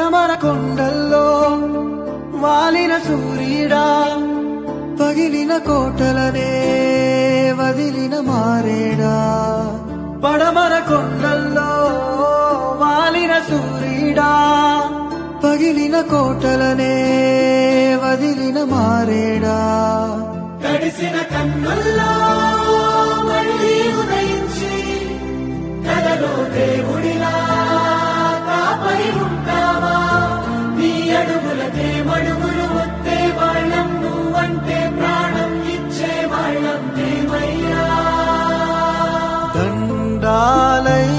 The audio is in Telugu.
పడమర కొండల్లో వాలిన సూర్యుడా పగిలిన కోటలనే వదిలిన మారేడా పడమర కొండల్లో వాలిన సూర్యుడా పగిలిన కోటలనే వదిలిన మారేడా తడిసిన కన్నుల్లో మళ్ళీ ఉదయించి కలలో దేవుడిలా కాపరి ఉంటావా నీ అడుగులకే మడుగులు వస్తే వాళ్ళం నువ్వంటే ప్రాణం ఇచ్చే వాళ్ళం దేవయ్యా దండాలయ్యా